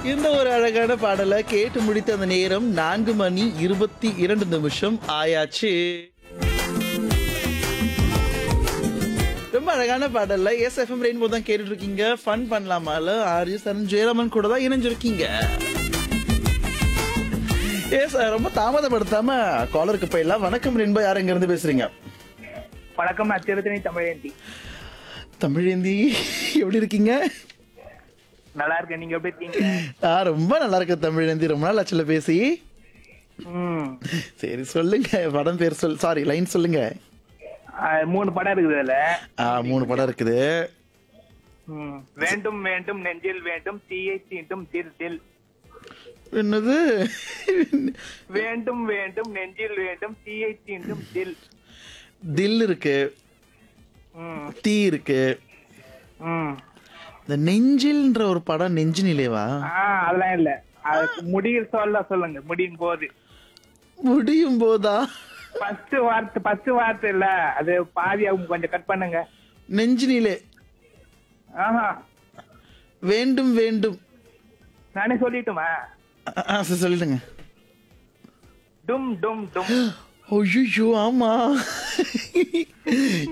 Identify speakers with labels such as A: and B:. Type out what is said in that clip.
A: இந்த ஒரு அழகான பாடலை கேட்டு முடித்த அந்த நேரம் நான்கு மணி இருபத்தி இரண்டு நிமிஷம் ஆயாச்சு ரொம்ப அழகான பாடல்ல எஸ் எஃப்எம் ரெயின்போ தான் கேட்டுட்டு இருக்கீங்க ஃபன் பண்ணலாமால ஆர்ஜி சரண் ஜெயராமன் கூட தான் இணைஞ்சிருக்கீங்க எஸ் ரொம்ப தாமதப்படுத்தாம காலருக்கு போயிடலாம் வணக்கம் ரெயின்போ யார் எங்க இருந்து பேசுறீங்க
B: வணக்கம் நான் திருத்தணி தமிழேந்தி
A: தமிழேந்தி எப்படி இருக்கீங்க
B: நல்லா இருக்கேன் நீங்க எப்படி இருக்கீங்க
A: ஆ ரொம்ப நல்லா இருக்கு தமிழேந்தி ரொம்ப நாள் ஆச்சுல பேசி
B: ம்
A: சரி சொல்லுங்க படம் பேர் சொல் சாரி லைன் சொல்லுங்க
B: ஆ, மூணு படம் இருக்குது அதுல
A: ஆ மூணு படம் இருக்குது
B: ம். வேண்டும் வேண்டும் நெஞ்சில் வேண்டும் தீயை தீண்டும் தில் தில்
A: என்னது
B: வேண்டும் வேண்டும் நெஞ்சில் வேண்டும் தீயை தீண்டும் தில்
A: தில் இருக்கு
B: ம்
A: தீ இருக்கு
B: ம்
A: இந்த நெஞ்சில்ன்ற ஒரு படம் நெஞ்சு நிலைவா
B: ஆ அதெல்லாம் இல்ல அதுக்கு முடியில் சொல்ல சொல்லுங்க முடியும் போது
A: முடியும் போதா
B: ஃபர்ஸ்ட் வார்த்தை ஃபர்ஸ்ட் வார்த்தை இல்ல அது பாதி அவங்க கொஞ்சம் கட் பண்ணுங்க
A: நெஞ்சு நிலை
B: ஆஹா
A: வேண்டும் வேண்டும்
B: நானே சொல்லிட்டுமா
A: ஆ, ஆ, சரி, சொல்லிடுங்க
B: டும் டும் டும்
A: ஐயோ ஆமா